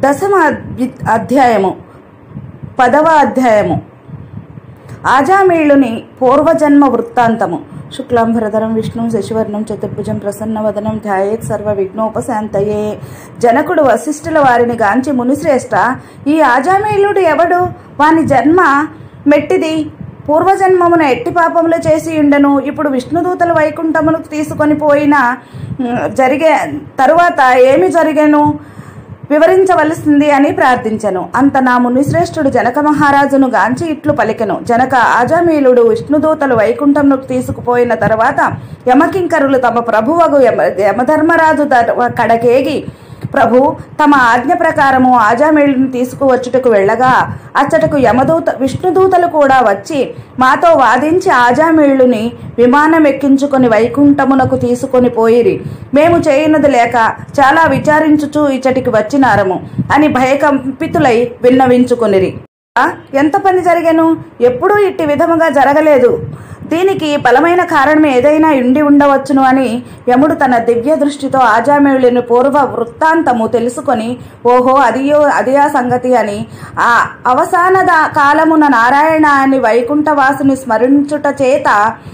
దశమ అద్వి- అధ్యాయము పదవ అధ్యాయము ఆజామేళుని పూర్వజన్మ వృత్తాంతము శుక్లాంబరధరం విష్ణుం శశివర్ణం చతుర్భుజం ప్రసన్నవదనం ధ్యాయేత్ సర్వ విఘ్నోపశాంతయే జనకుడు వశిష్ఠుల వారిని గాంచి మునిశ్రేష్ట ఈ ఆజామేళుడు ఎవడు వాని జన్మ మెట్టిది పూర్వజన్మమున ఎట్టి పాపములు చేసి ఉండను ఇప్పుడు విష్ణుదూతలు వైకుంఠమును తీసుకొని పోయిన ఉమ్, జరిగే తరువాత ఏమి జరిగేను వివరించవలసింది అని ప్రార్థించెను అంత నా మునిశ్రేష్ఠుడు జనక మహారాజును గాంచి ఇట్లు పలికెను జనక ఆజామీలుడు విష్ణుదూతలు వైకుంఠంను తీసుకుపోయిన తర్వాత యమకింకరులు తమ ప్రభువగు యమ యమధర్మరాజు దర్- కడకేగి ప్రభు తమ ఆజ్ఞ ప్రకారము ఆజామేళుని తీసుకువచ్చుటకు వెళ్ళగా అచ్చటకు యమదూత విష్ణుదూతలు కూడా వచ్చి మాతో వాదించి ఆజామేళుని విమానం ఎక్కించుకొని వైకుంఠమునకు తీసుకొని పోయిరి మేము చేయనది లేక చాలా విచారించుచు ఇచ్చటికి వచ్చినారము అని భయకంపితులై విన్నవించుకొనిరి ఆ, ఎంత పని జరిగెను ఎప్పుడూ ఇట్టి విధముగా జరగలేదు దీనికి బలమైన కారణం ఏదైనా ఉండి ఉండవచ్చును అని యముడు తన దివ్య దృష్టితో ఆజామేళుని పూర్వ వృత్తాంతము తెలుసుకొని ఓహో అదియో అదియా సంగతి అని ఆ అవసాన దా- కాలమున నారాయణ అని వైకుంఠవాసుని స్మరించుట చేత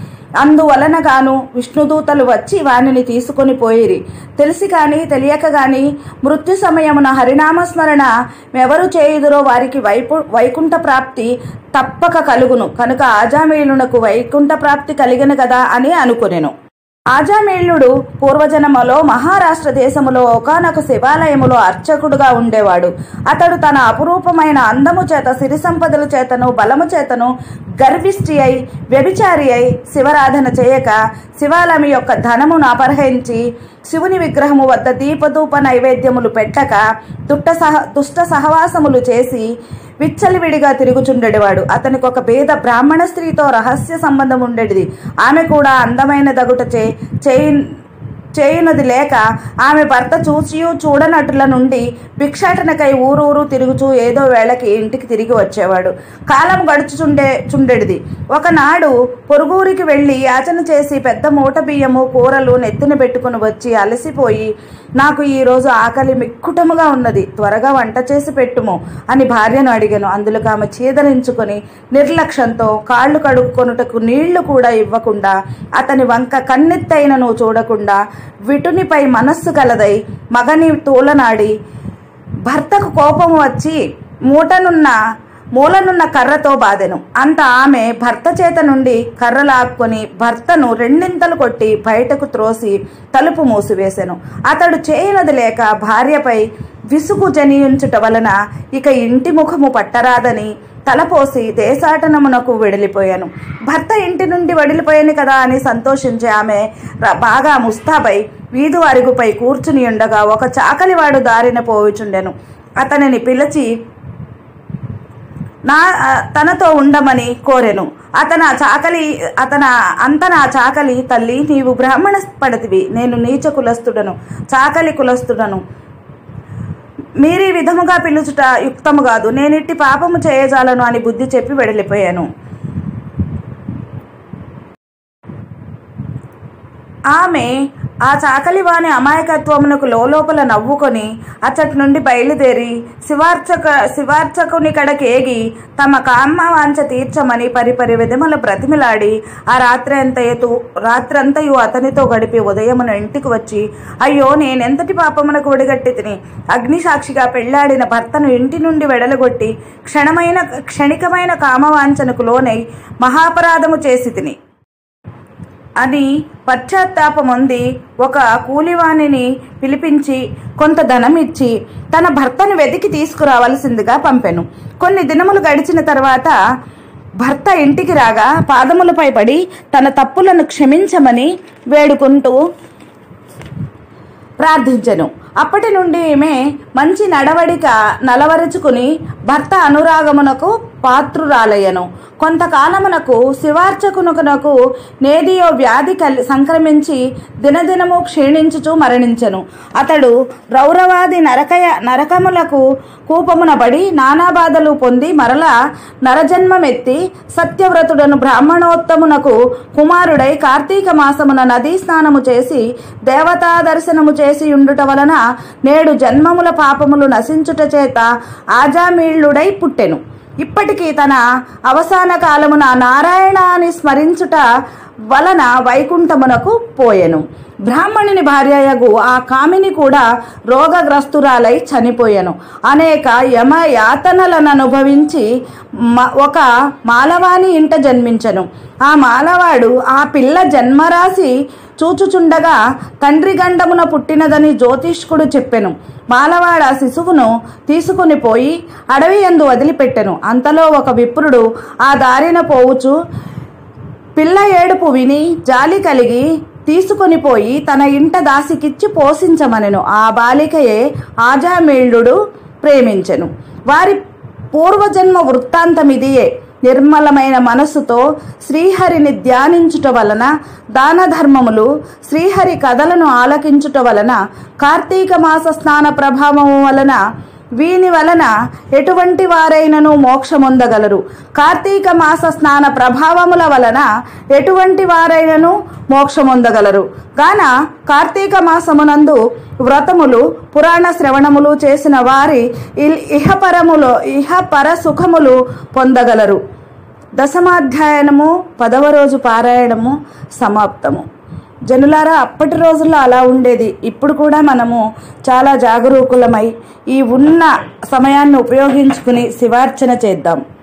అందువలనగాను విష్ణుదూతలు వచ్చి వానిని తీసుకొని పోయిరి తెలిసి కాని తెలియక గాని మృత్యు సమయమున హరినామస్మరణ ఎవరు చేయుదురో వారికి వైపు వైకుంఠ ప్రాప్తి తప్పక కలుగును కనుక ఆజామేలునకు వైకుంఠ ప్రాప్తి కలిగిన కదా అని అనుకునెను ఆజామేళ్యుడు పూర్వజన్మలో మహారాష్ట్ర దేశములో ఒకనొక శివాలయములో అర్చకుడుగా ఉండేవాడు అతడు తన అపురూపమైన అందము చేత సిరి సంపదల చేతను బలము చేతను గర్విష్టి అయి వ్యభిచారి అయి శివరాధన చేయక శివాలయం యొక్క ధనమును అపహరించి శివుని విగ్రహము వద్ద దీపధూప నైవేద్యములు పెట్టక దుట్ట సహ దుష్ట సహవాసములు చేసి విచ్చలివిడిగా తిరుగుచుండెడివాడు అతనికి ఒక పేద బ్రాహ్మణ స్త్రీతో రహస్య సంబంధం ఉండేది ఆమె కూడా అందమైన దగుటచే చేయి చేయునది లేక ఆమె భర్త చూసియు చూడనటుల నుండి భిక్షాటనకై ఊరూరు తిరుగుచూ ఏదో వేళకి ఇంటికి తిరిగి వచ్చేవాడు కాలం గడుచుచుండే చుండెడిది ఒకనాడు పొరుగురికి వెళ్ళి యాచన చేసి పెద్ద మూట బియ్యము కూరలు నెత్తిన పెట్టుకుని వచ్చి అలసిపోయి నాకు ఈ రోజు ఆకలి మిక్కుటముగా ఉన్నది త్వరగా వంట చేసి పెట్టుము అని భార్యను అడిగాను అందులో ఆమె చీదరించుకొని నిర్లక్ష్యంతో కాళ్ళు కడుక్కొనుటకు నీళ్లు కూడా ఇవ్వకుండా అతని వంక కన్నెత్తైనను చూడకుండా విటునిపై మనస్సు కలదై మగని తూలనాడి భర్తకు కోపం వచ్చి మూటనున్న మూలనున్న కర్రతో బాధెను అంత ఆమె భర్త చేత నుండి కర్ర లాక్కొని భర్తను రెండింతలు కొట్టి బయటకు త్రోసి తలుపు మూసివేసెను అతడు చేయనది లేక భార్యపై విసుగు జనియుంచుట వలన ఇక ఇంటి ముఖము పట్టరాదని తలపోసి దేశాటనమునకు వెడిలిపోయాను భర్త ఇంటి నుండి వెడిలిపోయాను కదా అని సంతోషించే ఆమె ర- బాగా ముస్తాబై వీధు అరుగుపై కూర్చుని ఉండగా ఒక చాకలివాడు దారిన పోవుచుండెను అతనిని పిలిచి నా ఆ, తనతో ఉండమని కోరెను అతన చాకలి అతన అంతన ఆ చాకలి తల్లి నీవు బ్రాహ్మణ పడతివి నేను నీచ కులస్తుడను చాకలి కులస్తుడను మీరీ విధముగా పిలుచుట యుక్తము కాదు నేనిట్టి పాపము చేయజాలను అని బుద్ధి చెప్పి వెడలిపోయాను ఆమె ఆ చాకలివాని అమాయకత్వమునకు లోపల నవ్వుకొని అచ్చటి నుండి బయలుదేరి శివార్చక శివార్చకుని కడకేగి తమ కామవాంఛ తీర్చమని పరిపరి విధముల బ్రతిమిలాడి ఆ రాత్రి అంతయు రాత్రంతయు అతనితో గడిపి ఉదయమున ఇంటికి వచ్చి అయ్యో నేనెంతటి పాపమునకు ఒడిగట్టి తిని అగ్నిసాక్షిగా పెళ్లాడిన భర్తను ఇంటి నుండి వెడలగొట్టి క్షణమైన క్షణికమైన కామవాంఛనకు లోనై మహాపరాధము చేసి తిని అని పశ్చాత్తాపమొంది ఒక కూలివాణిని పిలిపించి కొంత ధనం ఇచ్చి తన భర్తను వెతికి తీసుకురావలసిందిగా పంపెను కొన్ని దినములు గడిచిన తర్వాత భర్త ఇంటికి రాగా పాదములపై పడి తన తప్పులను క్షమించమని వేడుకుంటూ ప్రార్థించెను అప్పటి నుండి ఈమె మంచి నడవడిక నలవరుచుకుని భర్త అనురాగమునకు పాత్రురాలయ్యను కొంతకాలమునకు శివార్చకునకునకు నేదియో వ్యాధి కలి సంక్రమించి దినదినము క్షీణించుచు మరణించెను అతడు రౌరవాది నరకయ నరకములకు కూపమున పడి నానా బాధలు పొంది మరలా నరజన్మమెత్తి సత్యవ్రతుడను బ్రాహ్మణోత్తమునకు కుమారుడై కార్తీక మాసమున నదీ స్నానము చేసి దేవతా దర్శనము చేసి ఉండుట వలన నేడు జన్మముల పాపములు నశించుట చేత ఆజామీళ్లుడై పుట్టెను ఇప్పటికీ తన అవసాన కాలమున నారాయణాన్ని స్మరించుట వలన వైకుంఠమునకు పోయెను బ్రాహ్మణుని భార్యయగు ఆ కామిని కూడా రోగగ్రస్తురాలై చనిపోయెను అనేక యమ యాతనలను అనుభవించి మ- ఒక మాలవాని ఇంట జన్మించెను ఆ మాలవాడు ఆ పిల్ల జన్మరాశి చూచుచుండగా తండ్రి గండమున పుట్టినదని జ్యోతిష్కుడు చెప్పెను మాలవాడ శిశువును తీసుకుని పోయి అడవి యందు వదిలిపెట్టెను అంతలో ఒక విప్రుడు ఆ దారిన పోవుచు పిల్ల ఏడుపు విని జాలి కలిగి తీసుకొని పోయి తన ఇంట దాసికిచ్చి పోషించమనెను ఆ బాలికయే ఆజామేళుడు ప్రేమించెను వారి పూర్వజన్మ వృత్తాంతమిదియే నిర్మలమైన మనస్సుతో శ్రీహరిని ధ్యానించుట వలన దాన ధర్మములు శ్రీహరి కథలను ఆలకించుట వలన కార్తీక మాస స్నాన ప్రభావము వలన వీని వలన ఎటువంటి వారైనను మోక్షమొందగలరు కార్తీక మాస స్నాన ప్రభావముల వలన ఎటువంటి వారైనను మోక్షమొందగలరు గాన కార్తీక మాసమునందు వ్రతములు పురాణ శ్రవణములు చేసిన వారి ఇల్- ఇహపరములో ఇహపర సుఖములు పొందగలరు దశమాధ్యాయనము పదవ రోజు పారాయణము సమాప్తము జనులారా అప్పటి రోజుల్లో అలా ఉండేది ఇప్పుడు కూడా మనము చాలా జాగరూకులమై ఈ ఉన్న సమయాన్ని ఉపయోగించుకుని శివార్చన చేద్దాం